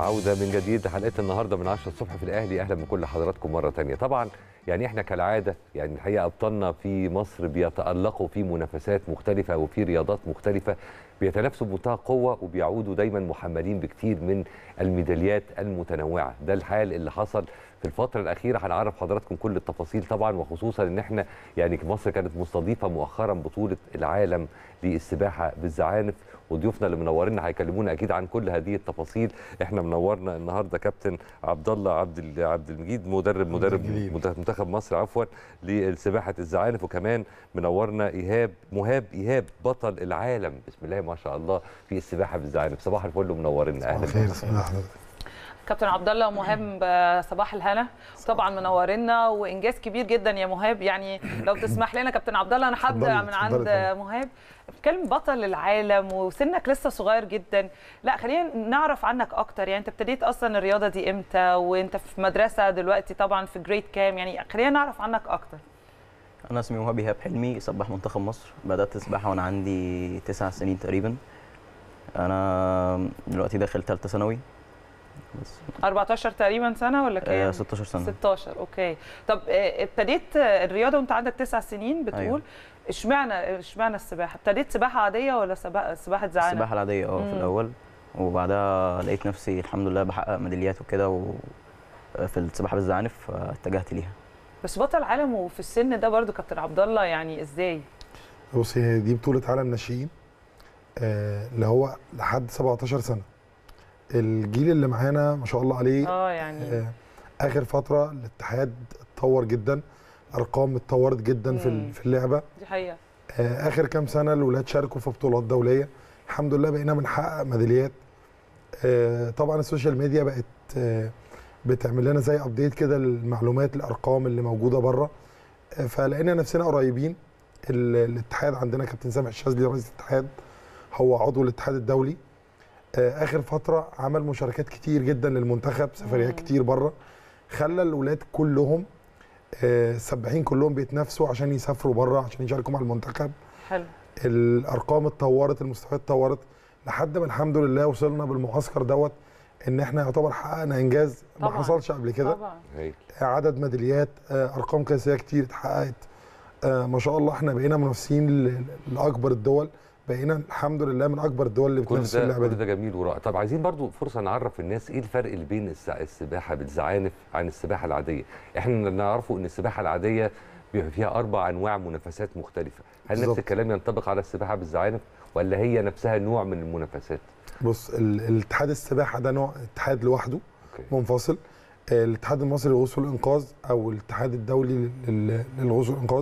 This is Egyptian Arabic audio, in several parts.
عودة من جديد حلقتنا النهاردة من 10 الصبح في الأهلي أهلا بكل حضراتكم مرة تانية طبعا يعني احنا كالعادة يعني الحقيقة أبطالنا في مصر بيتألقوا في منافسات مختلفة وفي رياضات مختلفة بيتنافسوا بمنتهى قوة وبيعودوا دايما محملين بكتير من الميداليات المتنوعة ده الحال اللي حصل في الفترة الأخيرة هنعرف حضراتكم كل التفاصيل طبعا وخصوصا إن احنا يعني مصر كانت مستضيفة مؤخرا بطولة العالم للسباحة بالزعانف وضيوفنا اللي منورينا هيكلمونا اكيد عن كل هذه التفاصيل احنا منورنا النهارده كابتن عبد الله عبد عبد المجيد مدرب مدرب منتخب مصر عفوا لسباحه الزعانف وكمان منورنا ايهاب مهاب ايهاب بطل العالم بسم الله ما شاء الله في السباحه بالزعانف صباح الفل ومنورنا اهلا خير بسم الله حضرتك كابتن عبد الله ومهاب صباح الهنا طبعا منورنا وانجاز كبير جدا يا مهاب يعني لو تسمح لنا كابتن عبد الله انا هبدا من عند مهاب بتكلم بطل العالم وسنك لسه صغير جدا لا خلينا نعرف عنك اكتر يعني انت ابتديت اصلا الرياضه دي امتى وانت في مدرسه دلوقتي طبعا في جريد كام يعني خلينا نعرف عنك اكتر انا اسمي مهاب ايهاب حلمي سباح منتخب مصر بدات سباحه وانا عندي تسع سنين تقريبا انا دلوقتي داخل ثالثه ثانوي بس 14 تقريبا سنه ولا كام؟ آه 16 سنه 16 اوكي طب ابتديت الرياضه وانت عندك تسع سنين بتقول اشمعنى أيوه. اشمعنى السباحه؟ ابتديت سباحه عاديه ولا سباحه سباحه زعانف؟ السباحه العاديه اه في الاول وبعدها لقيت نفسي الحمد لله بحقق ميداليات وكده و... في السباحه بالزعانف فاتجهت ليها بس بطل عالم وفي السن ده برضو كابتن عبد الله يعني ازاي؟ بص هي دي بطوله عالم ناشئين آه اللي هو لحد 17 سنه الجيل اللي معانا ما شاء الله عليه اه يعني آه اخر فتره الاتحاد اتطور جدا ارقام اتطورت جدا في في اللعبه دي حقيقه آه اخر كام سنه الولاد شاركوا في بطولات دوليه الحمد لله بقينا بنحقق ميداليات آه طبعا السوشيال ميديا بقت آه بتعمل لنا زي ابديت كده للمعلومات الارقام اللي موجوده بره آه فلقينا نفسنا قريبين الاتحاد عندنا كابتن سامح الشاذلي رئيس الاتحاد هو عضو الاتحاد الدولي اخر فتره عمل مشاركات كتير جدا للمنتخب سفريات كتير بره خلى الاولاد كلهم السباحين كلهم بيتنافسوا عشان يسافروا بره عشان يشاركوا مع المنتخب حلو الارقام اتطورت المستويات اتطورت لحد ما الحمد لله وصلنا بالمعسكر دوت ان احنا يعتبر حققنا انجاز ما طبعاً. حصلش قبل كده طبعا عدد ميداليات ارقام قياسيه كتير اتحققت ما شاء الله احنا بقينا منافسين لاكبر الدول بقينا الحمد لله من اكبر الدول اللي بتنافس اللعبه دي كل ده جميل ورائع طب عايزين برضو فرصه نعرف الناس ايه الفرق اللي بين السباحه بالزعانف عن السباحه العاديه احنا نعرفوا ان السباحه العاديه بيبقى فيها اربع انواع منافسات مختلفه هل بالزبط. نفس الكلام ينطبق على السباحه بالزعانف ولا هي نفسها نوع من المنافسات بص الاتحاد السباحه ده نوع اتحاد لوحده أوكي. منفصل الاتحاد المصري للغوص والانقاذ او الاتحاد الدولي للغوص والانقاذ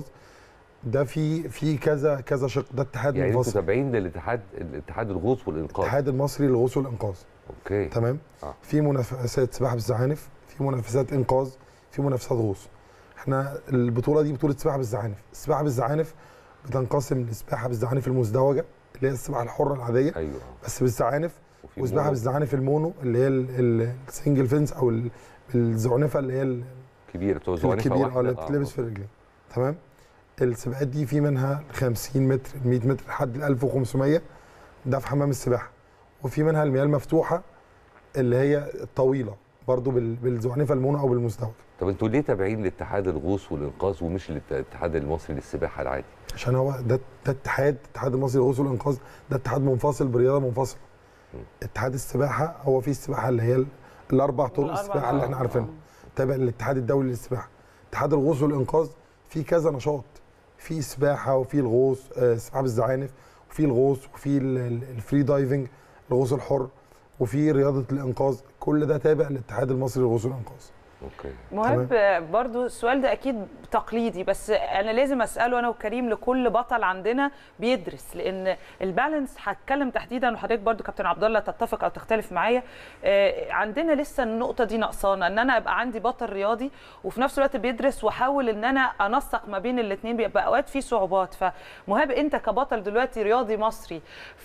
ده في في كذا كذا شق ده اتحاد يعني منفصل انتوا تابعين للاتحاد الاتحاد الغوص والانقاذ الاتحاد المصري للغوص والانقاذ اوكي تمام آه. في منافسات سباحه بالزعانف في منافسات انقاذ في منافسات غوص احنا البطوله دي بطوله سباحه بالزعانف السباحه بالزعانف بتنقسم لسباحه بالزعانف المزدوجه اللي هي السباحه الحره العاديه ايوه بس بالزعانف وسباحه بالزعانف المونو اللي هي السنجل فينس او الزعنفه اللي هي الكبيره الكبيره اللي بتتلبس في الرجلين تمام السباقات دي في منها 50 متر 100 متر لحد 1500 ده في حمام السباحه وفي منها المياه المفتوحه اللي هي الطويله برضو بالزعنفه المونو او بالمزدوجه طب انتوا ليه تابعين لاتحاد الغوص والانقاذ ومش للاتحاد المصري للسباحه العادي عشان هو ده ده اتحاد الاتحاد المصري للغوص والانقاذ ده اتحاد منفصل برياضه منفصله اتحاد السباحه هو فيه السباحه اللي هي الاربع طرق السباحه اللي احنا عارفينها تابع للاتحاد الدولي للسباحه اتحاد الغوص والانقاذ فيه كذا نشاط في سباحه وفي الغوص سباحه بالزعانف وفي الغوص وفي الفري دايفنج الغوص الحر وفي رياضه الانقاذ كل ده تابع للاتحاد المصري للغوص والانقاذ اوكي مهم برضو السؤال ده اكيد تقليدي بس انا لازم اساله انا وكريم لكل بطل عندنا بيدرس لان البالانس هتكلم تحديدا وحضرتك برضو كابتن عبد الله تتفق او تختلف معايا عندنا لسه النقطه دي ناقصانا ان انا ابقى عندي بطل رياضي وفي نفس الوقت بيدرس واحاول ان انا انسق ما بين الاثنين بيبقى اوقات في صعوبات فمهاب انت كبطل دلوقتي رياضي مصري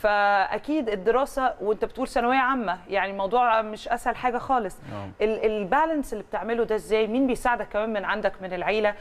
فاكيد الدراسه وانت بتقول ثانويه عامه يعني الموضوع مش اسهل حاجه خالص البالانس اللي بتعمل بتعمله ده ازاي مين بيساعدك كمان من عندك من العيله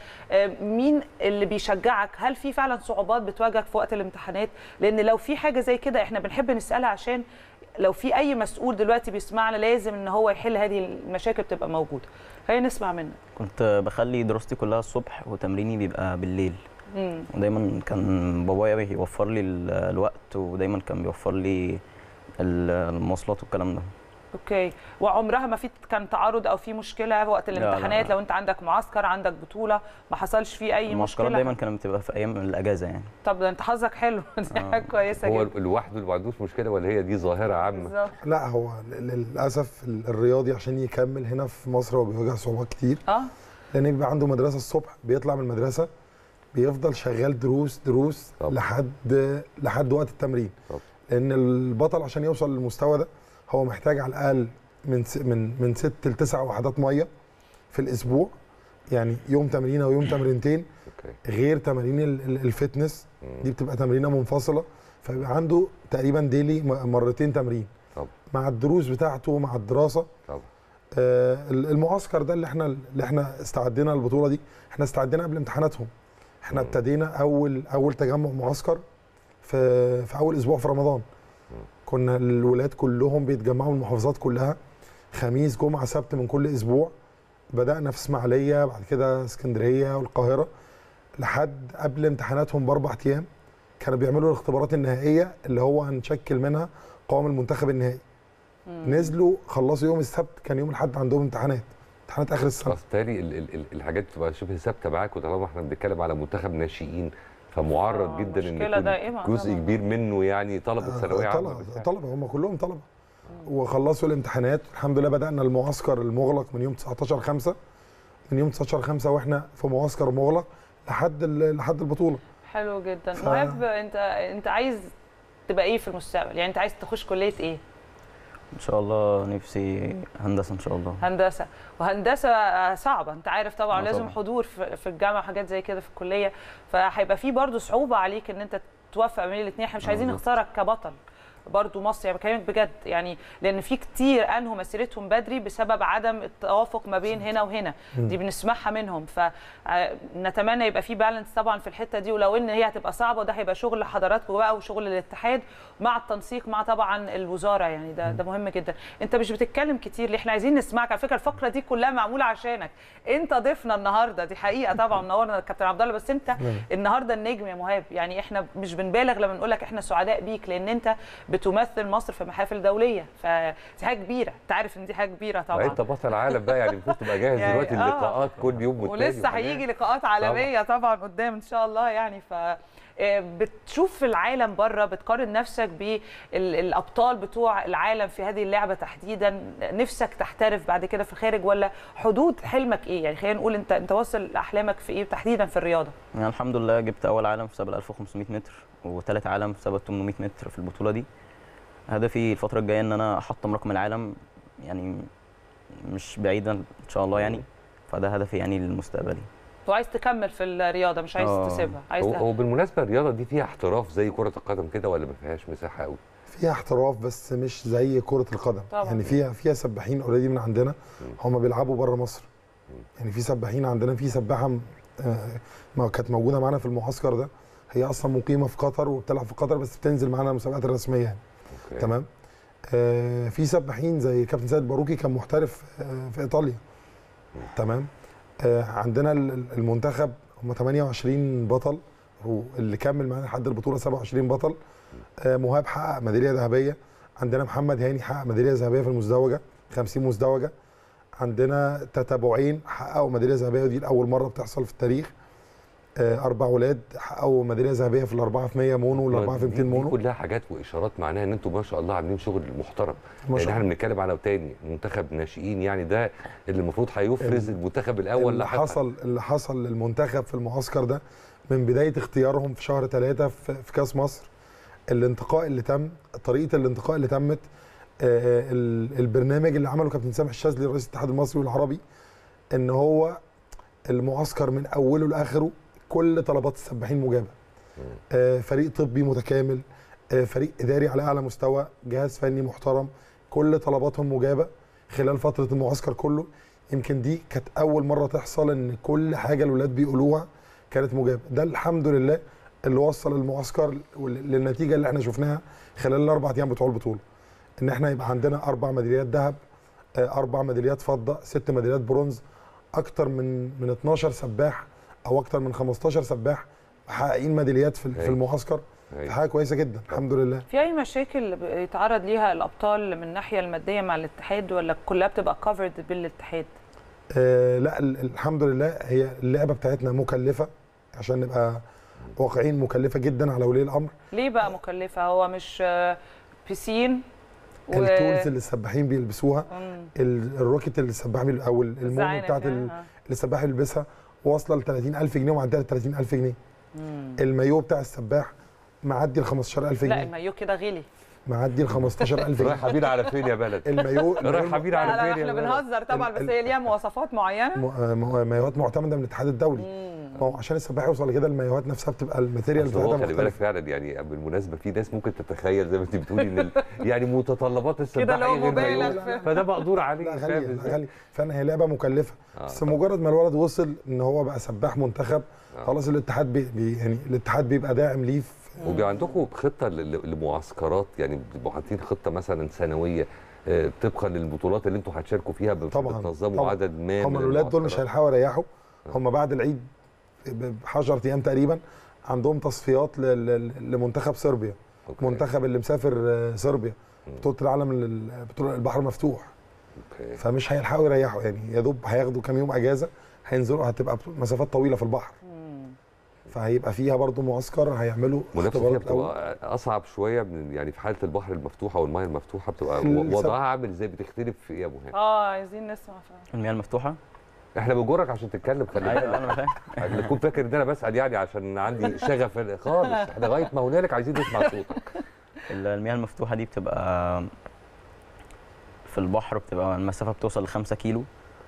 مين اللي بيشجعك هل في فعلا صعوبات بتواجهك في وقت الامتحانات لان لو في حاجه زي كده احنا بنحب نسالها عشان لو في اي مسؤول دلوقتي بيسمعنا لازم ان هو يحل هذه المشاكل بتبقى موجوده خلينا نسمع منك كنت بخلي دراستي كلها الصبح وتمريني بيبقى بالليل مم. ودايما كان بابايا بيوفر لي ال- الوقت ودايما كان بيوفر لي ال- المواصلات والكلام ده اوكي وعمرها ما في كان تعارض او في مشكله وقت لا، لا، الامتحانات لا. لو انت عندك معسكر عندك بطوله ما حصلش فيه اي المعسكرات مشكله دايما كانت بتبقى في ايام الاجازه يعني طب ده انت حظك حلو دي آه. حاجه كويسه هو جدا لوحده اللي ما عندوش مشكله ولا هي دي ظاهره عامه بالظبط لا هو للاسف الرياضي عشان يكمل هنا في مصر هو بيواجه صعوبات كتير اه لان بيبقى عنده مدرسه الصبح بيطلع من المدرسه بيفضل شغال دروس دروس طبعا. لحد لحد وقت التمرين طبعا. لان البطل عشان يوصل للمستوى ده هو محتاج على الاقل من س- من من ست لتسع وحدات ميه في الاسبوع يعني يوم تمرين او يوم تمرينتين اوكي غير تمارين ال- ال- الفتنس مم. دي بتبقى تمرينه منفصله فبيبقى عنده تقريبا ديلي م- مرتين تمرين طبعا. مع الدروس بتاعته مع الدراسه طبعا آه، المعسكر ده اللي احنا اللي احنا استعدينا للبطوله دي احنا استعدينا قبل امتحاناتهم احنا مم. ابتدينا اول اول تجمع معسكر في في اول اسبوع في رمضان مم. كنا الولاد كلهم بيتجمعوا من المحافظات كلها خميس جمعه سبت من كل اسبوع بدانا في اسماعيليه بعد كده اسكندريه والقاهره لحد قبل امتحاناتهم باربع ايام كانوا بيعملوا الاختبارات النهائيه اللي هو هنشكل منها قوام المنتخب النهائي مم. نزلوا خلصوا يوم السبت كان يوم الاحد عندهم امتحانات امتحانات اخر السنه خلاص تالي ال- ال- ال- الحاجات بتبقى شبه ثابته معاك وطالما احنا بنتكلم على منتخب ناشئين فمعرض آه، جدا ان مشكلة يكون دائمة جزء طبعاً. كبير منه يعني طلبه ثانويه عامه طلبه بالفعل. طلبه هم كلهم طلبه وخلصوا الامتحانات الحمد لله بدانا المعسكر المغلق من يوم 19 5 من يوم 19 5 واحنا في معسكر مغلق لحد ال- لحد البطوله حلو جدا ف- مهاب انت انت عايز تبقى ايه في المستقبل يعني انت عايز تخش كليه ايه ان شاء الله نفسي هندسه ان شاء الله هندسه وهندسه صعبه انت عارف طبعا آه لازم طبعاً. حضور في في الجامعه وحاجات زي كده في الكليه فهيبقى في برضه صعوبه عليك ان انت توفق بين الاثنين احنا مش آه عايزين بالظبط. نخسرك كبطل برضه مصر يعني بكلمك بجد يعني لان في كتير انهوا مسيرتهم بدري بسبب عدم التوافق ما بين هنا وهنا دي بنسمعها منهم فنتمنى يبقى في بالانس طبعا في الحته دي ولو ان هي هتبقى صعبه وده هيبقى شغل حضراتكم بقى وشغل الاتحاد مع التنسيق مع طبعا الوزاره يعني ده ده مهم جدا انت مش بتتكلم كتير ليه احنا عايزين نسمعك على فكره الفقره دي كلها معموله عشانك انت ضيفنا النهارده دي حقيقه طبعا منورنا كابتن عبد الله بس انت النهارده النجم يا مهاب يعني احنا مش بنبالغ لما نقول لك احنا سعداء بيك لان انت بتمثل مصر في محافل دوليه فدي حاجه كبيره انت عارف ان دي حاجه كبيره ما طبعا انت بطل عالم بقى يعني المفروض تبقى جاهز يعني دلوقتي آه. اللقاءات كل يوم والتاني ولسه وحاجات. هيجي لقاءات عالميه طبعا قدام ان شاء الله يعني ف آه، بتشوف في العالم بره بتقارن نفسك بالابطال بتوع العالم في هذه اللعبه تحديدا نفسك تحترف بعد كده في الخارج ولا حدود حلمك ايه يعني خلينا نقول انت انت واصل لاحلامك في ايه تحديدا في الرياضه يعني الحمد لله جبت اول عالم في سباق 1500 متر وثالث عالم في سباق 800 متر في البطوله دي هدفي الفتره الجايه ان انا احطم رقم العالم يعني مش بعيدا ان شاء الله يعني فده هدفي يعني للمستقبلي وعايز تكمل في الرياضه مش عايز آه. تسيبها عايز هو, ته- هو بالمناسبه الرياضه دي فيها احتراف زي كره القدم كده ولا ما فيهاش مساحه قوي فيها احتراف بس مش زي كره القدم طبعاً. يعني فيها فيها سباحين اوريدي من عندنا هم بيلعبوا بره مصر يعني في سباحين عندنا في سباحه م- آه، ما كانت موجوده معانا في المعسكر ده هي اصلا مقيمه في قطر وبتلعب في قطر بس بتنزل معانا المسابقات الرسميه يعني أوكي. تمام آه في سباحين زي كابتن سيد باروكي كان محترف آه في ايطاليا تمام آه عندنا ال- ال- المنتخب هم 28 بطل هو اللي كمل معانا لحد البطوله 27 بطل آه مهاب حقق ميداليه ذهبيه عندنا محمد هاني حقق ميداليه ذهبيه في المزدوجه 50 مزدوجه عندنا تتابعين حققوا ميداليه ذهبيه ودي لاول مره بتحصل في التاريخ آه اربع ولاد حققوا ميداليه ذهبيه في الاربعه في 100 مونو والاربعه في 200 دي- دي مونو كلها حاجات واشارات معناها ان انتم ما شاء الله عاملين شغل محترم ما يعني شاء احنا الله بنتكلم على تاني منتخب ناشئين يعني ده اللي المفروض هيفرز المنتخب الاول اللي لاحقاً. حصل اللي حصل للمنتخب في المعسكر ده من بدايه اختيارهم في شهر ثلاثة في, في كاس مصر الانتقاء اللي تم طريقه الانتقاء اللي تمت آه، ال- البرنامج اللي عمله كابتن سامح الشاذلي رئيس الاتحاد المصري والعربي ان هو المعسكر من اوله لاخره كل طلبات السباحين مجابه آه، فريق طبي متكامل آه، فريق اداري على اعلى مستوى جهاز فني محترم كل طلباتهم مجابه خلال فتره المعسكر كله يمكن دي كانت اول مره تحصل ان كل حاجه الولاد بيقولوها كانت مجابه ده الحمد لله اللي وصل المعسكر وال- للنتيجه اللي احنا شفناها خلال الاربع ايام بتوع البطوله ان احنا يبقى عندنا اربع ميداليات ذهب آه، اربع ميداليات فضه ست ميداليات برونز اكتر من من 12 سباح او اكتر من 15 سباح محققين ميداليات في في هايل. المعسكر هايل. حاجه كويسه جدا الحمد لله في اي مشاكل بيتعرض ليها الابطال من الناحيه الماديه مع الاتحاد ولا كلها بتبقى كفرد بالاتحاد آه لا ال- الحمد لله هي اللعبه بتاعتنا مكلفه عشان نبقى واقعين مكلفه جدا على ولي الامر ليه بقى مكلفه هو مش آه، بيسين و- التولز اللي السباحين بيلبسوها مم. ال- الروكت اللي السباح بيل- او ال- المومه الزعانف بتاعت يعني، ال- آه. اللي السباح بيلبسها واصله ل 30000 جنيه ومعديه ل 30000 جنيه مم. المايو بتاع السباح معدي ال 15000 لا جنيه المايو كده غلي معدي ال 15000 جنيه رايحه بينا على فين يا بلد المايو رايحه بينا لا على لا فين يا احنا بلد بنهزر طبعا بس ال- هي ليها مواصفات معينه م- آه، م- مايوهات معتمده من الاتحاد الدولي مم. ما هو عشان السباح يوصل لكده المايوهات نفسها بتبقى الماتيريال أصل هو بتاعتها خلي بالك مختلفه فعلا يعني بالمناسبه في ناس ممكن تتخيل زي ما انت بتقولي ان ال- يعني متطلبات السباح لو إيه غير مبالغ مايو. في- فده مقدور عليه لا فاهم غاليه لا إزاي؟ غاليه فعلا هي لعبه مكلفه آه، بس طبعاً. مجرد ما الولد وصل ان هو بقى سباح منتخب آه. خلاص الاتحاد بي بي يعني الاتحاد بيبقى داعم ليه في وبيبقى عندكم خطه لل- لمعسكرات يعني بتبقوا حاطين خطه مثلا سنويه آه، طبقا للبطولات اللي انتوا هتشاركوا فيها بت- طبعاً، بتنظموا طبعاً. عدد ما هم من الولاد دول مش المعسكرات. هيلحقوا يريحوا آه. هم بعد العيد ب 10 ايام تقريبا عندهم تصفيات ل- ل- لمنتخب صربيا أوكي. منتخب اللي مسافر آه، صربيا مم. بطوله العالم لل- بطوله البحر مفتوح أوكي. فمش هيلحقوا يريحوا يعني يا دوب هياخدوا كام يوم اجازه هينزلوا هتبقى مسافات طويله في البحر مم. فهيبقى فيها برضو معسكر هيعملوا المنافسه فيها اختبارات الأول. بتبقى اصعب شويه من يعني في حاله البحر المفتوحه والميه المفتوحه بتبقى السب- وضعها عامل ازاي بتختلف في ايه يا ابو هاني اه عايزين نسمع فعلا المياه المفتوحه احنا بنجرك عشان تتكلم خلي ايوه بالك انا فاهم انا تكون فاكر ان انا بسال يعني عشان عندي شغف خالص احنا لغايه ما هنالك عايزين نسمع صوتك ال- المياه المفتوحه دي بتبقى في البحر بتبقى المسافه بتوصل ل 5 كيلو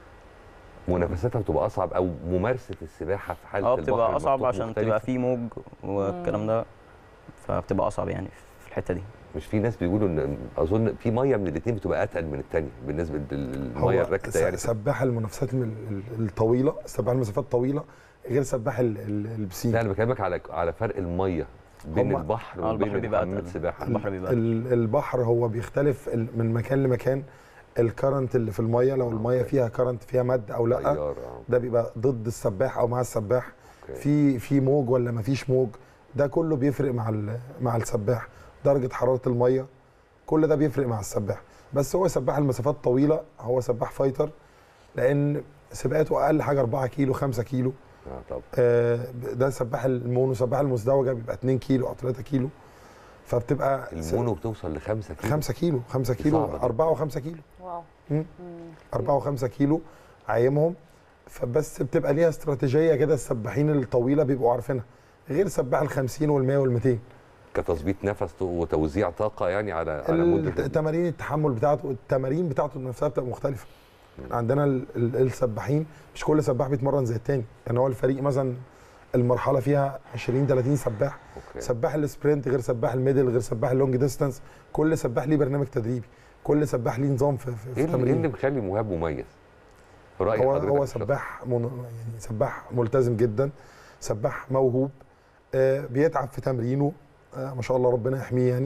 منافستها بتبقى اصعب او ممارسه السباحه في حاله اه البحر بتبقى اصعب المفتوح عشان مختلفة. بتبقى في موج والكلام ده فبتبقى اصعب يعني في الحته دي مش في ناس بيقولوا ان اظن في ميه من الاثنين بتبقى اتقل من الثانيه بالنسبه للميه الراكده يعني س- سباح المنافسات من ال- ال- الطويله سباح المسافات الطويله غير سباح ال- ال- البسين لا انا بكلمك على على فرق الميه بين هما- البحر اه وبين البحر بيبقى حمامات أتقل. السباحه البحر بيبقى ال- البحر هو بيختلف ال- من مكان لمكان الكرنت اللي في الميه لو الميه أوكي. فيها كرنت فيها مد او لا طيار، آه. ده بيبقى ضد السباح او مع السباح أوكي. في في موج ولا ما فيش موج ده كله بيفرق مع ال- مع السباح درجه حراره الميه كل ده بيفرق مع السباح بس هو سباح المسافات طويله هو سباح فايتر لان سباقاته اقل حاجه 4 كيلو 5 كيلو اه طبعا آه، ده سباح المونو سباح المزدوجه بيبقى 2 كيلو او 3 كيلو فبتبقى المونو بتوصل ل 5 كيلو 5 كيلو 5 دي كيلو صعبة دي. 4 و5 كيلو واو مم. مم. 4 و5 كيلو عايمهم فبس بتبقى ليها استراتيجيه كده السباحين الطويله بيبقوا عارفينها غير سباح ال 50 وال 100 وال 200 كتظبيط نفس وتوزيع طاقه يعني على على مده التمارين التحمل بتاعته التمارين بتاعته نفسها بتبقى مختلفه عندنا ال- ال- السباحين مش كل سباح بيتمرن زي التاني يعني هو الفريق مثلا المرحله فيها 20 30 سباح اوكي سباح السبرنت غير سباح الميدل غير سباح اللونج ديستانس كل سباح ليه برنامج تدريبي كل سباح ليه نظام في, في, ايه في اللي, إيه اللي تمرين مخلي مهاب مميز؟ في راي هو حضرتك هو الشخصي؟ سباح من يعني سباح ملتزم جدا سباح موهوب آه بيتعب في تمرينه آه ما شاء الله ربنا يحميه يعني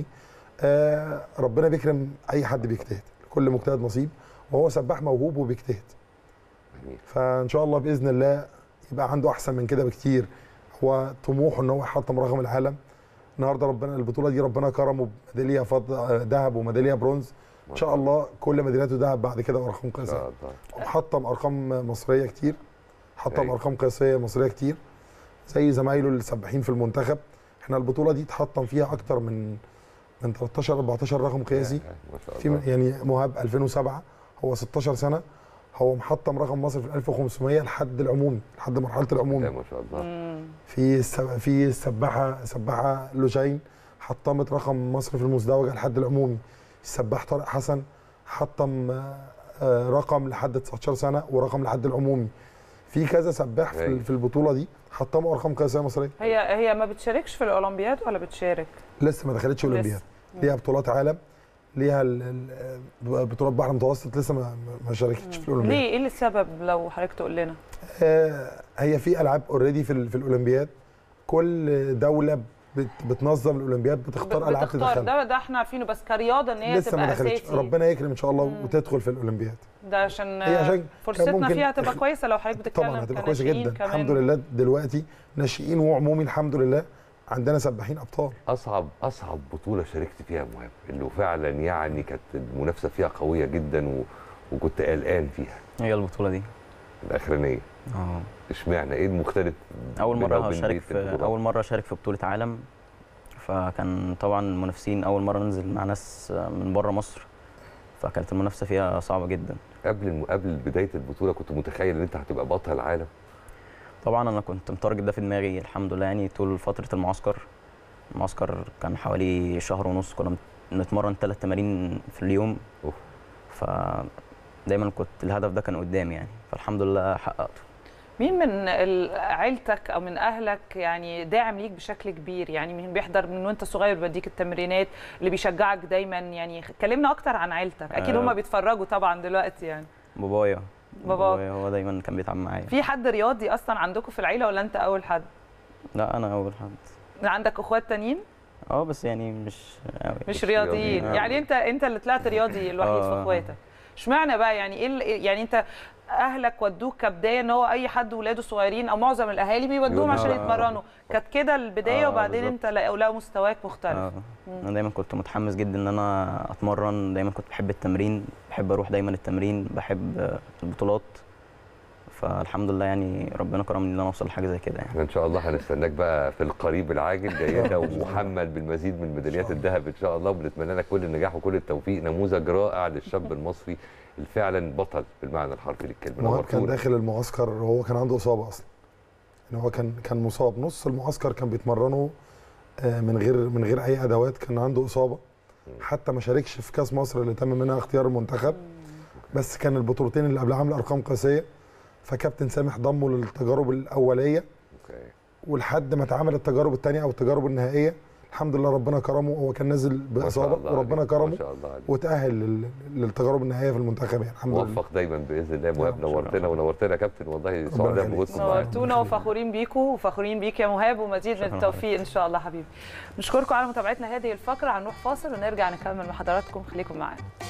آه ربنا بيكرم اي حد بيجتهد كل مجتهد نصيب وهو سباح موهوب وبيجتهد جميل. فان شاء الله باذن الله يبقى عنده احسن من كده بكتير هو طموحه ان هو يحطم رقم العالم النهارده ربنا البطوله دي ربنا كرمه بميداليه فضه ذهب وميداليه برونز ان شاء الله كل ميدالياته ذهب بعد كده وارقام قياسيه آه، طبعاً. وحطم ارقام مصريه كتير حطم أيوة. ارقام قياسيه مصريه كتير زي زمايله السباحين في المنتخب احنا البطوله دي اتحطم فيها اكتر من من 13 14 رقم قياسي آه، ما شاء في الله يعني مهاب 2007 هو 16 سنه هو محطم رقم مصر في 1500 لحد العمومي لحد مرحله لا، العمومي ما شاء الله مم. في السب... في السباحه سباحه لوجين حطمت رقم مصر في المزدوجه لحد العمومي السباح طارق حسن حطم آه، آه، رقم لحد 19 سنه ورقم لحد العمومي في كذا سباح في, أيوة. في البطوله دي حطموا ارقام قياسيه مصريه هي هي ما بتشاركش في الاولمبياد ولا بتشارك؟ لسه ما دخلتش اولمبياد مم. ليها بطولات عالم ليها ال- ال- بطولات بحر متوسط لسه ما ما- ما شاركتش في الاولمبياد ليه ايه السبب لو حضرتك تقول لنا؟ آه، هي في العاب اوريدي في ال- في الاولمبياد كل دوله بت بتنظم الاولمبياد بتختار العاب بتختار تدخلها ده ده احنا عارفينه بس كرياضه ان هي لسه ما تبقى دخلتش اساسي ربنا يكرم ان شاء الله وتدخل في الاولمبياد ده عشان, هي عشان كان فرصتنا ممكن- فيها تبقى كويسه لو حضرتك بتتكلم طبعا هتبقى كويسه كناشئين جدا كمان. الحمد لله دلوقتي ناشئين وعمومي الحمد لله عندنا سباحين ابطال اصعب اصعب بطوله شاركت فيها يا مهاب انه فعلا يعني كانت المنافسه فيها قويه جدا و... وكنت قلقان فيها هي البطوله دي الاخرانيه اه اشمعنى ايه المختلف اول بينها مره وبين اشارك بقية في البطولات؟ اول مره اشارك في بطوله عالم فكان طبعا المنافسين اول مره ننزل مع ناس من بره مصر فكانت المنافسه فيها صعبه جدا قبل الم... قبل بدايه البطوله كنت متخيل ان انت هتبقى بطل العالم طبعا انا كنت متارجت ده في دماغي الحمد لله يعني طول فتره المعسكر المعسكر كان حوالي شهر ونص كنا بنتمرن ثلاث تمارين في اليوم أوف. ف دايما كنت الهدف ده كان قدامي يعني فالحمد لله حققته مين من ال- عيلتك او من اهلك يعني داعم ليك بشكل كبير يعني مين بيحضر من وانت صغير بيديك التمرينات اللي بيشجعك دايما يعني كلمنا اكتر عن عيلتك اكيد آه. هم بيتفرجوا طبعا دلوقتي يعني بابايا باباك. بابايا هو دايما كان بيتعامل معايا في حد رياضي اصلا عندكم في العيله ولا انت اول حد لا انا اول حد عندك اخوات تانيين اه بس يعني مش قوي مش مش رياضيين رياضيين. يعني انت انت اللي طلعت رياضي الوحيد في آه. اخواتك اشمعنى بقى يعني ايه ال- يعني انت اهلك ودوك كبدايه ان هو اي حد ولاده صغيرين او معظم الاهالي بيودوهم يودوا- عشان آه. يتمرنوا كانت كده البدايه آه، وبعدين بالظبط. انت لقوا لقوا مستواك مختلف آه. انا دايما كنت متحمس جدا ان انا اتمرن دايما كنت بحب التمرين بحب اروح دايما التمرين بحب آه، البطولات فالحمد لله يعني ربنا كرمني ان انا اوصل لحاجه زي كده يعني احنا ان شاء الله هنستناك بقى في القريب العاجل جاي لنا ومحمل بالمزيد من ميداليات الذهب ان شاء الله وبنتمنى لك كل النجاح وكل التوفيق نموذج رائع للشاب المصري اللي فعلا بطل بالمعنى الحرفي للكلمه مهاب كان نورتونا. داخل المعسكر هو كان عنده اصابه اصلا ان هو كان كان مصاب نص المعسكر كان بيتمرنوا آه، من غير من غير اي ادوات كان عنده اصابه حتى ما شاركش في كاس مصر اللي تم منها اختيار المنتخب بس كان البطولتين اللي قبلها عامل ارقام قياسيه فكابتن سامح ضمه للتجارب الاوليه أوكي. ولحد ما اتعمل التجارب الثانيه او التجارب النهائيه الحمد لله ربنا كرمه هو كان نازل ما شاء باصابه الله وربنا عليك، ما كرمه شاء الله عليك. وتاهل لل- للتجارب النهائيه في المنتخب يعني الحمد لله موفق دايما باذن الله مهاب آه، نورتنا ونورتنا يا كابتن والله سعداء يخليك. بوجودكم معانا نورتونا وفخورين بيكم وفخورين بيك يا مهاب ومزيد من شكراً التوفيق ان شاء الله حبيبي نشكركم على متابعتنا هذه الفقره هنروح فاصل ونرجع نكمل مع حضراتكم خليكم معانا